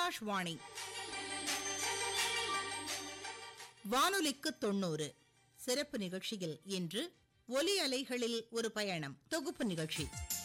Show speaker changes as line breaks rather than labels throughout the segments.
ஆகாஷ்வாணி வானொலிக்கு தொண்ணூறு சிறப்பு நிகழ்ச்சியில் இன்று ஒலி அலைகளில் ஒரு பயணம் தொகுப்பு நிகழ்ச்சி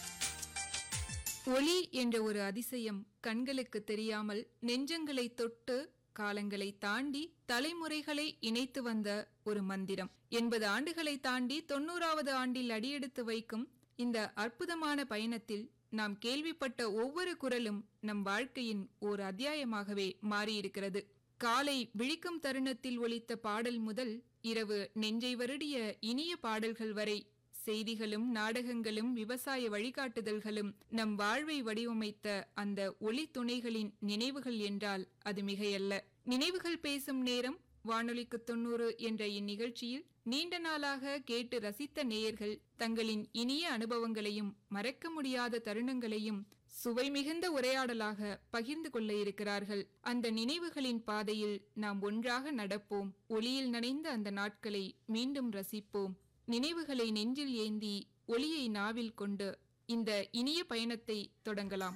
ஒளி என்ற ஒரு அதிசயம் கண்களுக்கு தெரியாமல் நெஞ்சங்களை தொட்டு காலங்களை தாண்டி தலைமுறைகளை இணைத்து வந்த ஒரு மந்திரம் எண்பது ஆண்டுகளை தாண்டி தொண்ணூறாவது ஆண்டில் அடியெடுத்து வைக்கும் இந்த அற்புதமான பயணத்தில் நாம் கேள்விப்பட்ட ஒவ்வொரு குரலும் நம் வாழ்க்கையின் ஓர் அத்தியாயமாகவே மாறியிருக்கிறது காலை விழிக்கும் தருணத்தில் ஒலித்த பாடல் முதல் இரவு நெஞ்சை வருடிய இனிய பாடல்கள் வரை செய்திகளும் நாடகங்களும் விவசாய வழிகாட்டுதல்களும் நம் வாழ்வை வடிவமைத்த அந்த ஒளி துணைகளின் நினைவுகள் என்றால் அது மிகையல்ல நினைவுகள் பேசும் நேரம் வானொலிக்கு தொண்ணூறு என்ற இந்நிகழ்ச்சியில் நீண்ட நாளாக கேட்டு ரசித்த நேயர்கள் தங்களின் இனிய அனுபவங்களையும் மறக்க முடியாத தருணங்களையும் சுவை மிகுந்த உரையாடலாக பகிர்ந்து கொள்ள இருக்கிறார்கள் அந்த நினைவுகளின் பாதையில் நாம் ஒன்றாக நடப்போம் ஒளியில் நனைந்த அந்த நாட்களை மீண்டும் ரசிப்போம் நினைவுகளை நெஞ்சில் ஏந்தி ஒளியை நாவில் கொண்டு இந்த இனிய பயணத்தை தொடங்கலாம்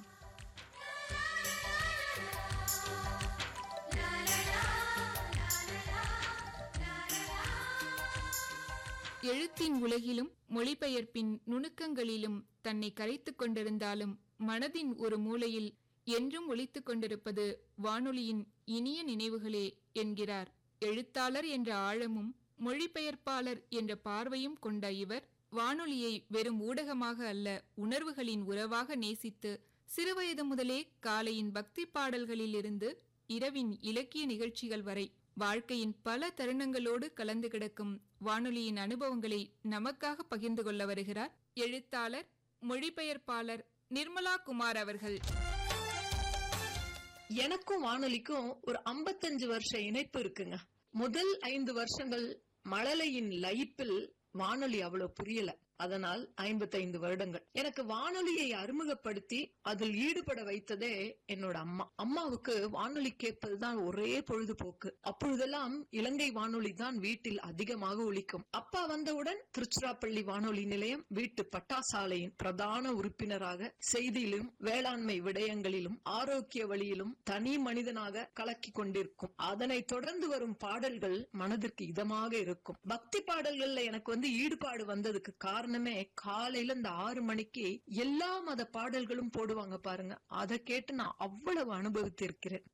எழுத்தின் உலகிலும் மொழிபெயர்ப்பின் நுணுக்கங்களிலும் தன்னை கரைத்துக் கொண்டிருந்தாலும் மனதின் ஒரு மூலையில் என்றும் ஒலித்துக் கொண்டிருப்பது வானொலியின் இனிய நினைவுகளே என்கிறார் எழுத்தாளர் என்ற ஆழமும் மொழிபெயர்ப்பாளர் என்ற பார்வையும் கொண்ட இவர் வானொலியை வெறும் ஊடகமாக அல்ல உணர்வுகளின் உறவாக நேசித்து சிறுவயது முதலே காலையின் பக்தி பாடல்களிலிருந்து இரவின் இலக்கிய நிகழ்ச்சிகள் வரை வாழ்க்கையின் பல தருணங்களோடு கலந்து கிடக்கும் வானொலியின் அனுபவங்களை நமக்காக பகிர்ந்து கொள்ள வருகிறார் எழுத்தாளர் மொழிபெயர்ப்பாளர் நிர்மலா குமார் அவர்கள்
எனக்கும் வானொலிக்கும் ஒரு 55 வருஷ இணைப்பு இருக்குங்க முதல் ஐந்து வருஷங்கள் மழலையின் லைப்பில் வானொலி அவ்வளவு புரியல அதனால் 55 வருடங்கள் எனக்கு வானொலியை அறிமுகப்படுத்தி அதில் ஈடுபட வைத்ததே என்னோட அம்மா அம்மாவுக்கு வானொலி கேட்பதுதான் ஒரே பொழுதுபோக்கு அப்பொழுதெல்லாம் இலங்கை வானொலி தான் வீட்டில் அதிகமாக ஒலிக்கும் அப்பா வந்தவுடன் திருச்சிராப்பள்ளி வானொலி நிலையம் வீட்டு பட்டாசாலையின் பிரதான உறுப்பினராக செய்தியிலும் வேளாண்மை விடயங்களிலும் ஆரோக்கிய வழியிலும் தனி மனிதனாக கலக்கி கொண்டிருக்கும் அதனை தொடர்ந்து வரும் பாடல்கள் மனதிற்கு இதமாக இருக்கும் பக்தி பாடல்கள்ல எனக்கு வந்து ஈடுபாடு வந்ததுக்கு காரணமே காலையில இந்த ஆறு மணிக்கு எல்லா மத பாடல்களும் போடுவாங்க பாருங்க அதை கேட்டு நான் அவ்வளவு அனுபவித்திருக்கிறேன்